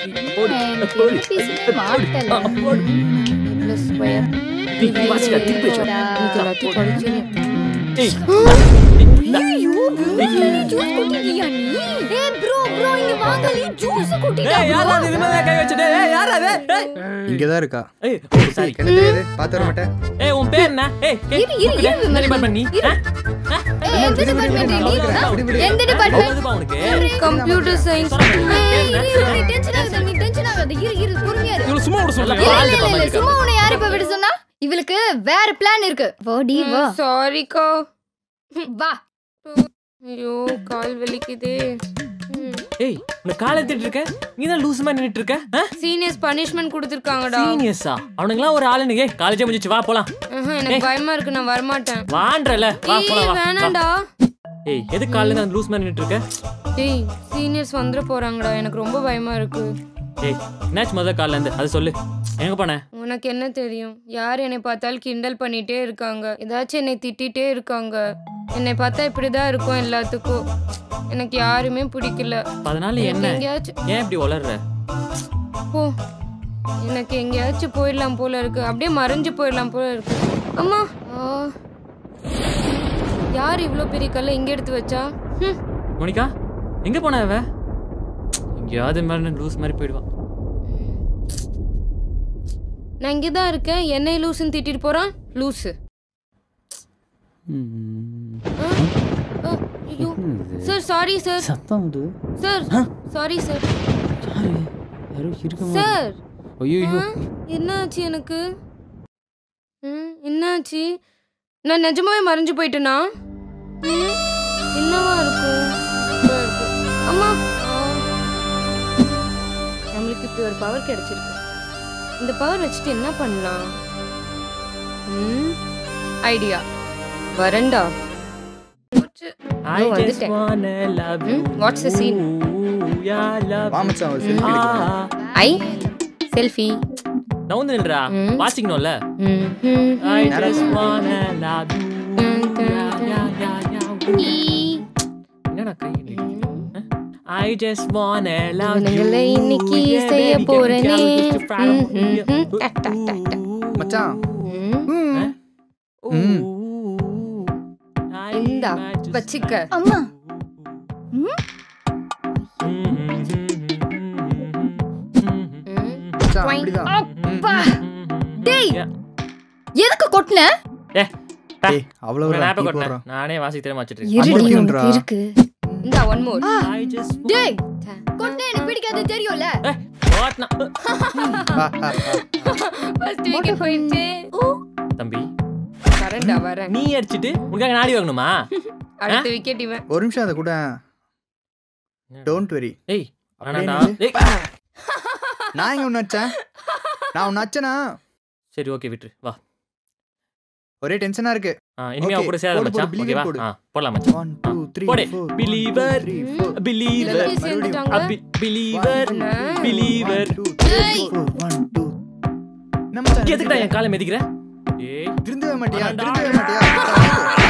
போடு, எனக்கு போடு. எந்த பீஸுமே மாட்டல. ஆ, போடு. இவ்வளவு square. நீ நீ வாசிக்கா திருப்பி வச்சு போடா. இன்னைக்கு எல்லாத்தையும் படிச்சிடணும். ஏய் ஐயோ, bro, juice குடிக்கிறியா நீ? ஏய், bro, bro, இங்க வாங்க, நீ juice குடிடா, ஏய் bro. யாரா இது மேல கை வச்சிட்டு ஏய் யாரா இது ஏய் இங்கதான் இருக்கா ஏய் சாரி எனக்கு தெரியாது பார்த்து வர மாட்டேன் ஏய் உன் பேர் என்ன ஏய் இரு, இரு, இரு, என்ன டிபார்ட்மெண்ட் நீ இரு. ஆ? ஏய், எந்த விடு, விடு, department விடு, நீ? விடு, ஆ? விடு, விடு. எந்த அவ்வளவு department? இதுவா உனக்கு கம்ப்யூட்டர் சயின்ஸ் ஏய், இரு, இரு, நீ tension ஆகாத, நீ tension ஆகாத. இரு, இரு, பொறுமையா இரு. இவ்வளவு சும்மா விட சொல்றேன் இல்ல, இல்ல, இல்ல, இல்ல, சும்மா உன்னை யாரு இப்ப விட சொன்னா? இவளுக்கு வேற பிளான் இருக்கு வாடி வா சாரிக்கா வா ஐயோ கால் வலிக்குதே ஏய் உன்னை காலை திட்டு இருக்க நீ தான் லூஸ் மாதிரி நின்னுட்டு இருக்க ஆ? சீனியர்ஸ் பனிஷ்மெண்ட் கொடுத்துருக்காங்கடா சீனியர்ஸா அவனுங்களாம் ஒரு ஆளுன்னு ஏய் காலேஜே முடிஞ்சிச்சு வா போலாம் ஆஹா, எனக்கு பயமா இருக்கு நான் வரமாட்டேன் வான்றல வா ஏய் போலாம் வா, வா வேணாம்டா ஏய் எது காலையில இருந்து அந்த லூஸ் மாதிரி நின்னுட்டு இருக்க டேய் சீனியர்ஸ் வந்துட போறாங்கடா எனக்கு ரொம்ப பயமா இருக்கு ஏய் என்னாச்சு முதல்ல காலைல இருந்து அது சொல்லு எங்க போன உனக்கு என்ன தெரியும் யார் என்னை பார்த்தாலும் கிண்டல் பண்ணிட்டே இருக்காங்க ஏதாச்சும் என்னை திட்டிகிட்டே இருக்காங்க என்னை பார்த்தா இப்படிதான் இருக்கும் எல்லாத்துக்கும் எனக்கு யாருமே பிடிக்கல அதனால என்ன எனக்கு எங்கேயாச்சும் ஏன் இப்படி வளர்ற போ எனக்கு எங்கேயாச்சும் போயிடலாம் போல இருக்கு அப்படியே மறைஞ்சு போயிடலாம் போல இருக்கு அம்மா ஆ. யார் இவ்வளோ பெரிய கல்லை இங்கே எடுத்து வச்சா ம் மோனிகா எங்க போன அவ எங்கேயாவது மாதிரி லூஸ் மாதிரி போயிடுவான் நான் இங்கே தான் இருக்கேன் என்னை லூசுன்னு திட்டிட்டு போறான் லூசு ஆ? ஆ, ஐயோ சார் சாரி சார் சத்தம் அது சார் சாரி சார் யாரு யாரோ இருக்க சார் ஐயோ ஆ, என்னாச்சு எனக்கு ம், என்னாச்சு நான் நிஜமாவே மறைஞ்சு போயிட்டேனா ம், என்னவா இருக்கும் இதா இருக்கு. அம்மா ஆ. நம்மளுக்கு இப்படி ஒரு பவர் கிடைச்சிருக்கு இந்த பவர் வச்சுட்டு என்ன பண்ணலாம் ஐடியா வரண்டா I இதோ just வந்துட்டேன். wanna love you. ம், what's the scene? Yeah, love வா you. மச்சான் ஒரு செல்ஃபி எடுக்கலாம் ஆ, ஐ செல்ஃபி நவுந்து நில்றா ம். வாசிக்கணும்ல ம் ம் I just wanna love you. Yeah, yeah, yeah, yeah. என்னடா கை நீட்டுது? I just wanna love you. இவனுங்களை இன்னைக்கு Yeah, செய்ய baby, போறேனே. can you just try to- ம், ம், ம். டா, டா, டா, டா. மச்சான் ம், ம். Ooh. I இந்தா just- வச்சுக்க அம்மா ம். மச்சான் Twang. அப்படிதான் அப்பா டேய் எதுக்கு கொட்டின ஏ, பா. ஏய் அவ்வளவு உங்களை ஞாபகம் டீ கொட்டினேன். போடுறான் நானே வாசிக்க தெரியாம வச்சிட்டு இருடி அம்மா உனக்கு இருக்குன்றா. இருக்கு இந்தா ஒன் மோர் I just டேய் கொட்டின எனக்கு பிடிக்காது தெரியும்ல ஏய், ஓட்டுனா. ஃபர்ஸ்ட் வீக் போயிடுச்சு தம்பி வரேன்டா வரேன் நீ அடிச்சிட்டு உனக்காக நாடி வாங்கணுமா அடுத்த விக்கெட் இவன் ஒரு நிமிஷம் அதை கூட டோன்ட் வெரி ஏய் வேணாண்டா அப்படியே ஏய், நான் எங்க ஒன்று வச்சேன் நான் ஒன்று வச்சேனா சரி ஓகே விட்டுரு வா ஒரே டென்ஷனா இருக்கு ஆ, இனிமே அவ Okay, கூட சேர போடு, மச்சான் போடு, believer ஓகேவா போடு. ஆ போலாம் மச்சான் ஒன் டூ த்ரீ போடு. Four Believer. பிலீவர் எல்லாத்தையும் சேர்ந்துட்டாங்க பிலீவர் பிலீவர் நம்ம எதுக்குடா என் காலை மிதிக்கிற ஏய் திருந்தவே மாட்டியா வேணாம்டா. திருந்தவே மாட்டியா